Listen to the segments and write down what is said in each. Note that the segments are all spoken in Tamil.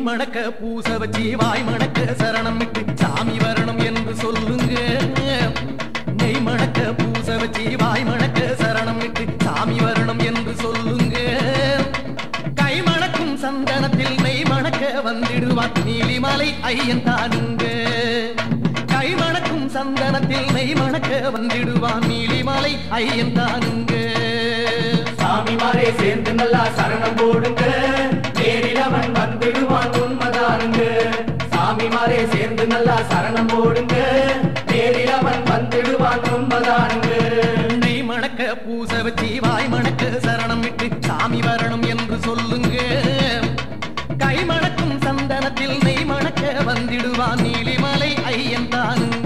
மணக்க பூச வச்சு வாய் மணக்க சரணம் விட்டு சாமி வரணும் என்று சொல்லுங்க நெய் மணக்க பூச வச்சு வாய் மணக்க சரணம் விட்டு சாமி வரணும் என்று சொல்லுங்க கை மணக்கும் சந்தனத்தில் நெய் மணக்க வந்திடுவான் நீலிமலை ஐயன் தானுங்க கை மணக்கும் சந்தனத்தில் நெய் மணக்க வந்திடுவான் நீலிமலை ஐயன் தானுங்க சாமிமாரே சேர்ந்து நல்லா சரணம் போடுங்க நேரில் அவன் வந்துடுவான் உண்மைதானுங்க சாமிமாரே சேர்ந்து நல்லா சரணம் போடுங்க நேரில் அவன் வந்துடுவான் உண்மைதானுங்க நெய் மணக்க பூச வச்சு வாய் மணக்க சரணம் விட்டு சாமி வரணும் என்று சொல்லுங்க கை மணக்கும் சந்தனத்தில் நெய் மணக்க வந்திடுவான் நீலிமலை ஐயன் தானுங்க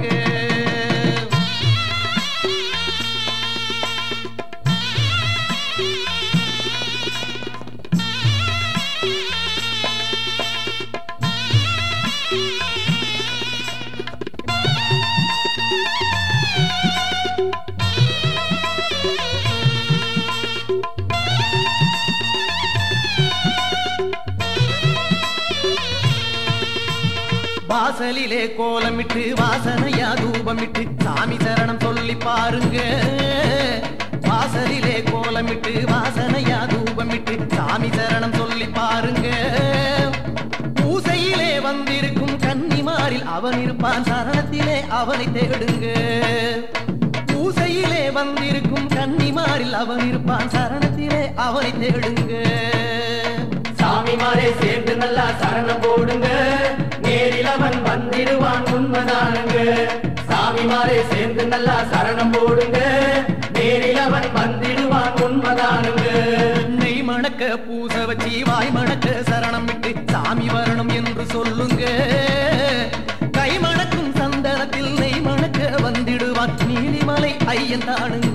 வாசலிலே கோலமிட்டு வாசனையா தூபமிட்டு சாமி சரணம் சொல்லி பாருங்க வாசலிலே கோலமிட்டு வாசனையா தூபமிட்டு சாமி சரணம் சொல்லி பாருங்க பூசையிலே வந்திருக்கும் கன்னிமாரில் அவன் இருப்பான் சரணத்திலே அவனை தேடுங்க பூசையிலே வந்திருக்கும் கன்னிமாரில் அவன் இருப்பான் சரணத்திலே அவனை தேடுங்க சாமிமாரே சேர்ந்து நல்லா சரணம் போடுங்க நேரில் அவன் வந்திடுவான் உண்மைதானுங்க சாமிமாரே சேர்ந்து நல்லா சரணம் போடுங்க நேரில் அவன் வந்திடுவான் உண்மைதானுங்க நெய் மணக்க பூச வச்சு வாய் மணக்க சரணம் விட்டு சாமி வரணும் என்று சொல்லுங்க கை மணக்கும் சந்தனத்தில் நெய் மணக்க வந்திடுவான் நீலிமலை ஐயன் தானுங்க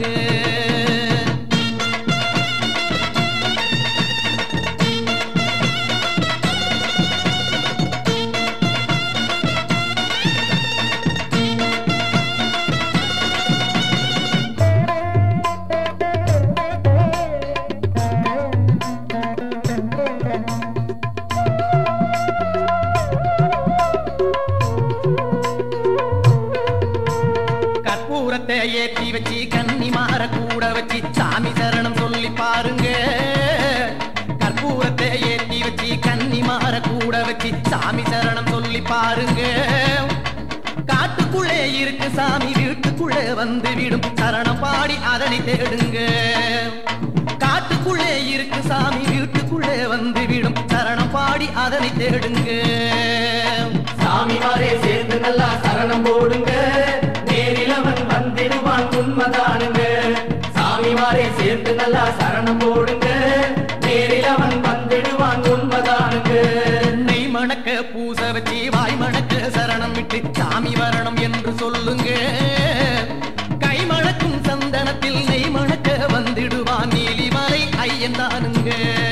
கற்பூரத்தை ஏற்றி வச்சு கன்னிமார கூட வச்சு சாமி சரணம் சொல்லி பாருங்க கற்பூரத்தை ஏற்றி வச்சு கன்னிமார கூட வச்சு சாமி சரணம் சொல்லி பாருங்க காட்டுக்குள்ளே இருக்கு சாமி வீட்டுக்குள்ளே வந்து விடும் சரணம் பாடி அதனை தேடுங்க காட்டுக்குள்ளே இருக்கு சாமி வீட்டுக்குள்ளே வந்து விடும் சரணம் பாடி அதனை தேடுங்க சாமிமாரே சேர்ந்து நல்லா சரணம் போடுங்க நேரில் அவன் வந்திடுவான் உண்மைதானுங்க சாமிமாரே சேர்ந்து நல்லா சரணம் போடுங்க நேரில் அவன் வந்திடுவான் உண்மைதானுங்க நெய் மணக்க பூச வச்சு வாய் மணக்க சரணம் விட்டு சாமி வரணும் என்று சொல்லுங்க கை மணக்கும் சந்தனத்தில் நெய் மணக்க வந்திடுவான் நீலிமலை ஐயன் தானுங்க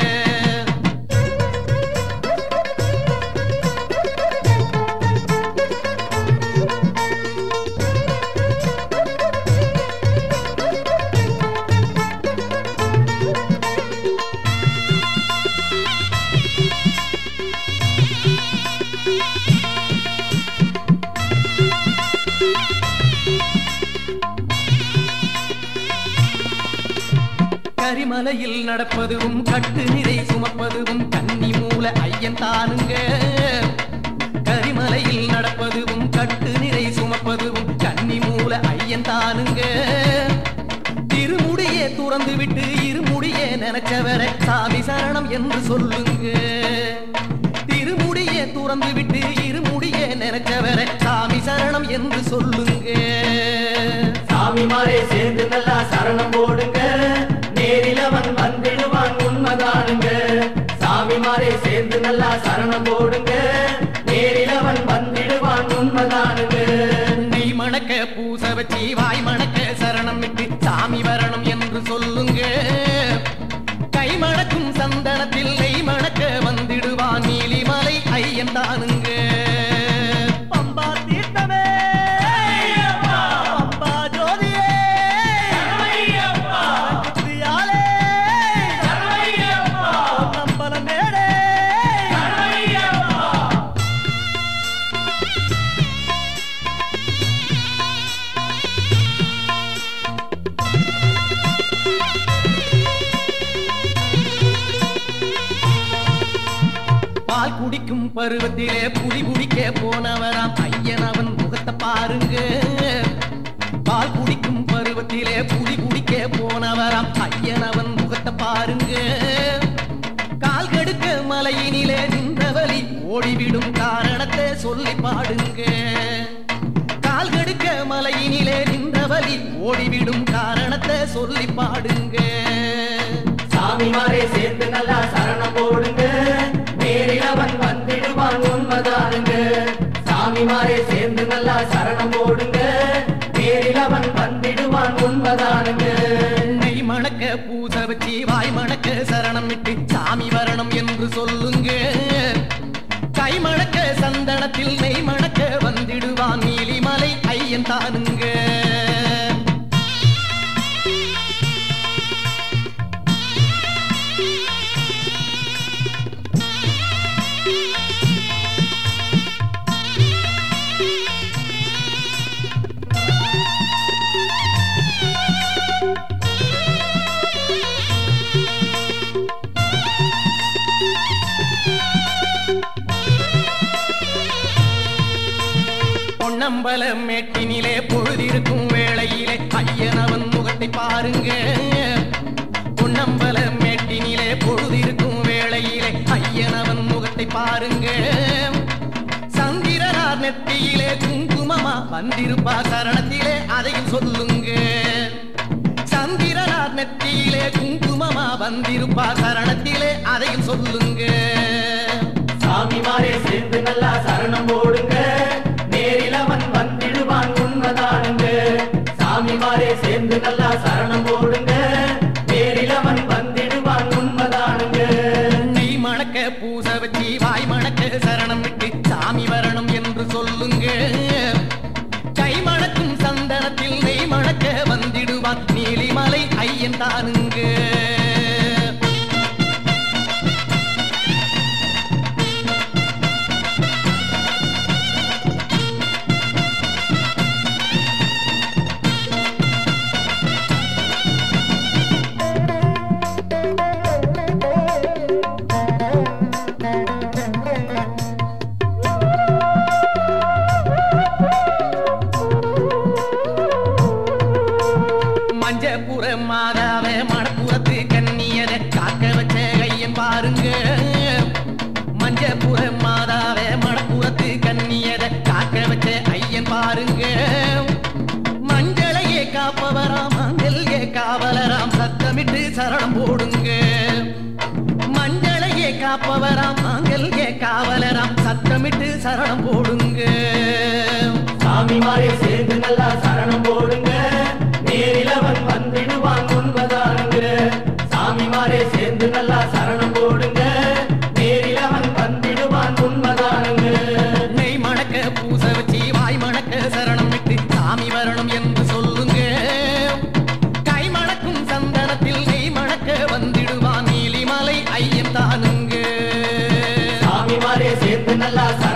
கரிமலையில் நடப்பதும் கட்டு நிறை சுமப்பதும் கன்னி மூல ஐயன் தானுங்க கரிமலையில் நடப்பதும் கட்டு நிறை சுமப்பதும் கன்னி மூல ஐயன் தானுங்க திருமுடியே துறந்து விட்டு இருமுடியே நினைச்சவரை சாமி சரணம் என்று சொல்லுங்க திருமுடியே துறந்து விட்டு இருமுடியே நினைச்சவரை சாமி சரணம் என்று சொல்லுங்க சாமிமாரே சேர்ந்து நல்லா சரணம் போடுங்க நேரில் அவன் வந்திடுவான் உண்மைதானுங்க சாமிமாரே சேர்ந்து நல்லா சரணம் போடுங்க நேரில் அவன் வந்திடுவான் உண்மைதானுங்க நெய் மணக்க பூச வச்சு வாய் மணக்க சரணம் விட்டு சாமி வரணும் என்று சொல்லுங்க கை மணக்கும் சந்தனத்தில் நெய் மணக்க வந்திடுவான் நீலிமலை ஐயன் தானுங்க பம்பா தீர்த்தமே பம்பா ஜோதியே குத்தியாலே நம்பலம் மேடே பருவத்திலே புலி குடிக்க போனவராம் ஐயன் அவன் முகத்தை பாருங்க பால் குடிக்கும் பருவத்திலே புலி குடிக்க போனவராம் ஐயன் அவன் முகத்தை பாருங்க கால் கெடுக்க மலையினிலே நின்றவலி ஓடிவிடும் காரணத்தை சொல்லி பாடுங்க கால் கெடுக்க மலையினிலே நின்றவலி ஓடிவிடும் காரணத்தை சொல்லி பாடுங்க சாமிமாரே சேர்த்து நல்லா சரணம் போடுங்க நேரில் அவன் வந்திடுவான் உண்மைதானுங்க சாமிமாரே சேர்ந்து நல்லா சரணம் போடுங்க நேரில் அவன் வந்திடுவான் உண்மைதானுங்க நெய் மணக்க பூச வச்சு வாய் மணக்க சரணம் விட்டு சாமி வரணும் என்று சொல்லுங்க கை மணக்க சந்தனத்தில் நெய் மணக்க வந்திடுவான் நீலிமலை ஐயன் தானுங்க பொன்னம்பலம் மேட்டினிலே பொழுதிருக்கும் வேளையிலே ஐயன் அவன் முகத்தை பாருங்க பொன்னம்பலம் மேட்டினிலே பொழுதிருக்கும் வேளையிலே ஐயன் அவன் முகத்தை பாருங்க சந்திரனார் நெத்தியிலே குங்குமமா வந்திருப்பா சரணத்திலே அதையும் சொல்லுங்க சந்திரனார் நெத்தியிலே குங்குமமா வந்திருப்பா சரணத்திலே அதையும் சொல்லுங்க சாமிமாரே சேர்ந்து நல்லா சரணம் போடுங்க நேரில் அவன் வந்திடுவான் உண்மைதானுங்க சாமிமாரே சேர்ந்து நல்லா சரணம் போடுங்க நேரில் அவன் வந்திடுவான் உண்மைதானுங்க நெய் மணக்க பூச வச்சு வாய் மணக்க சரணம் விட்டு சாமி வரணும் என்று சொல்லுங்க கை மணக்கும் சந்தனத்தில் நெய் மணக்க வந்திடுவான் நீலிமலை ஐயன் தானுங்க மஞ்சப்புற மாதாவ மணப்புறத்து கண்ணியத காக்க வச்ச ஐயன் பாருங்க மஞ்சப்புற மாதாவ மணப்புறத்து கண்ணியத காக்க வச்ச ஐயன் பாருங்க மஞ்சளையே காப்பவராம் மஞ்சள்யே காவலராம் சத்தமிட்டு சரணம் போடுங்க மஞ்சளையே காப்பவராம் மஞ்சள்யே காவலராம் சத்தமிட்டு சரணம் போடுங்க சாமிமாரே சேர்ந்து நல்லா சரணம் போடுங்க நேரில் அவன் வந்திடுவான் உண்மைதானுங்க சாமிமாரே சேர்ந்து நல்லா சரணம் போடுங்க நேரில் அவன் வந்திடுவான் உண்மைதானுங்க நெய் மணக்க பூச வச்சு வாய் மணக்க சரணம் விட்டு சாமி வரணும் என்று சொல்லுங்க கை மணக்கும் சந்தனத்தில் நெய் மணக்க வந்திடுவான் நீலிமலை ஐயன் தானுங்க சாமிமாரே சேர்ந்து நல்லா சரணம்